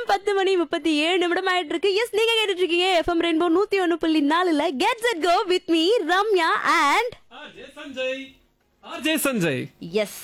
நேரம் பத்து மணி முப்பத்தி ஏழு நிமிடம் ஆயிட்டு இருக்கு எஸ் நீங்க கேட்டுட்டு இருக்கீங்க எஃப்எம் ரெயின்போ நூத்தி ஒன்னு புள்ளி நாலுல gets at go with me Ramya and RJ Sanjay RJ Sanjay S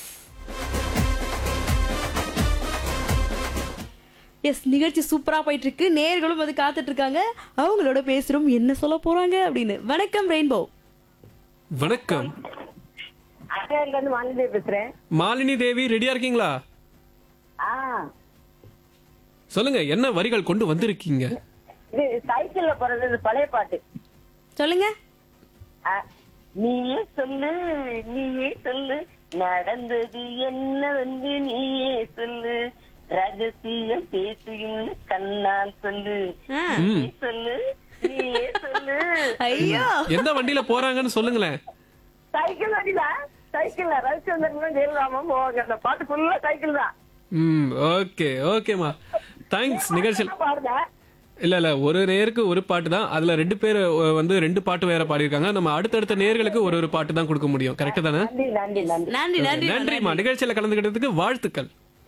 S நிகழ்ச்சி சூப்பரா போயிட்டு இருக்கு நேர்களும் அது காத்துட்டு இருக்காங்க அவங்களோட பேசுறோம் என்ன சொல்ல போறாங்க அப்படின்னு வணக்கம் ரெயின்போ வணக்கம் அக்கறையில இருந்து மாநில பேசுறேன் மாலினி தேவி ரெடியா இருக்கீங்களா ஆ சொல்லுங்க என்ன வரிகள் கொண்டு வந்திருக்கீங்க இது சைக்கிள்ல போறது இது பழைய பாட்டு சொல்லுங்க ஆ, நீயே சொல்லு நீயே சொல்லு நடந்தது என்ன வந்து நீயே சொல்லு ரகசியம் பேசுகின்ற கண்ணால் சொல்லு ஆ. நீயே சொல்லு நீயே சொல்லு ஐயோ எந்த வண்டியில போறாங்கன்னு சொல்லுங்களேன் சைக்கிள் அடிதான் சைக்கிள்ல ரவிச்சந்திரன் ஜெயலலிதாமும் போவாங்க அந்த பாட்டு ஃபுல்லா சைக்கிள் தான் ம் ஓகே ஓகேமா தேங்க்ஸ் நிகழ்ச்சியில் பாடுங்க இல்ல இல்ல ஒரு நேருக்கு ஒரு பாட்டு தான் அதுல ரெண்டு பேர் அஹ், வந்து ரெண்டு பாட்டு வேற பாடியிருக்காங்க நம்ம அடுத்தடுத்த நேர்களுக்கு ஒரு ஒரு பாட்டு தான் கொடுக்க முடியும் கரெக்ட் தானே நன்றி நன்றி நன்றி நன்றி நன்றி நன்றிமா நிகழ்ச்சியில கலந்துக்கிட்டதுக்கு வாழ்த்துக்கள்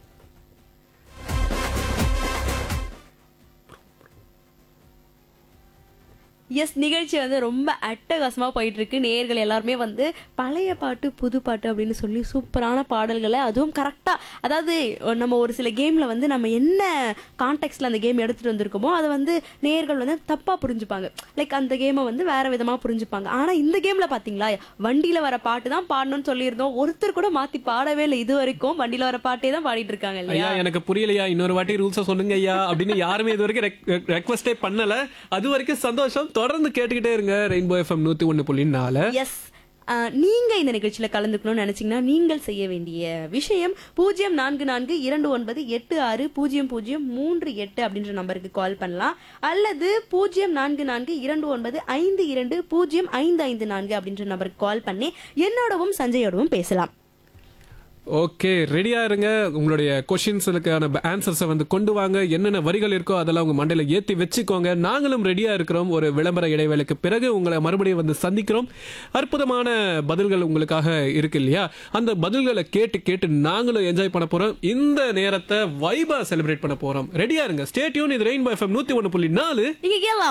எஸ் நிகழ்ச்சி வந்து ரொம்ப அட்டகாசமா போயிட்டு இருக்கு நேர்கள் எல்லாருமே வந்து பழைய பாட்டு புது பாட்டு அப்படின்னு சொல்லி சூப்பரான பாடல்களை அதுவும் கரெக்டா அதாவது நம்ம ஒரு சில கேம்ல வந்து நம்ம என்ன கான்டெக்ட்ல அந்த கேம் எடுத்துட்டு வந்திருக்கோமோ அதை வந்து நேர்கள் வந்து தப்பா புரிஞ்சுப்பாங்க லைக் அந்த கேமை வந்து வேற விதமா புரிஞ்சுப்பாங்க ஆனா இந்த கேம்ல பாத்தீங்களா வண்டியில வர பாட்டு தான் பாடணும்னு சொல்லியிருந்தோம் ஒருத்தர் கூட மாத்தி பாடவே இல்லை இது வரைக்கும் வண்டியில வர பாட்டே தான் பாடிட்டு இருக்காங்க இல்லையா ஐயா எனக்கு புரியலையா இன்னொரு வாட்டி ரூல்ஸ சொல்லுங்க ஐயா அப்படின்னு யாருமே இது வரைக்கும் ரெக்வஸ்டே பண்ணல அது வரைக்கும் சந்தோஷம் தொடர்ந்து கேட்டுக்கிட்டே இருங்க ரெயின்போ எஃப்எம் நூத்தி ஒண்ணு புள்ளி நாலு எஸ் நீங்க இந்த நிகழ்ச்சியில கலந்துக்கணும்னு நினைச்சீங்கன்னா நீங்கள் செய்ய வேண்டிய விஷயம் பூஜ்ஜியம் நான்கு நான்கு இரண்டு ஒன்பது எட்டு ஆறு பூஜ்ஜியம் பூஜ்ஜியம் மூன்று எட்டு அப்படின்ற நம்பருக்கு கால் பண்ணலாம் அல்லது பூஜ்ஜியம் நான்கு நான்கு இரண்டு ஒன்பது ஐந்து இரண்டு பூஜ்ஜியம் ஐந்து ஐந்து நான்கு அப்படின்ற நம்பருக்கு கால் பண்ணி என்னோடவும் சஞ்சயோடவும் பேசலாம் ஓகே ரெடியா இருங்க உங்களுடைய கொஷின்ஸுக்கான ஆன்சர்ஸை வந்து கொண்டு வாங்க என்னென்ன வரிகள் இருக்கோ அதெல்லாம் உங்க மண்டையில ஏத்தி வச்சுக்கோங்க நாங்களும் ரெடியா இருக்கிறோம் ஒரு விளம்பர இடைவேளைக்கு பிறகு உங்களை மறுபடியும் வந்து சந்திக்கிறோம் அற்புதமான பதில்கள் உங்களுக்காக இருக்கு இல்லையா அந்த பதில்களை கேட்டு கேட்டு நாங்களும் என்ஜாய் பண்ண போறோம் இந்த நேரத்தை வைபா செலிப்ரேட் பண்ண போறோம் ரெடியா இருங்க ஸ்டேட்யூன் இது ரெயின் எஃப்எம் நூத்தி ஒன்று புள்ளி நாலு நீங்க கேட்கலாம்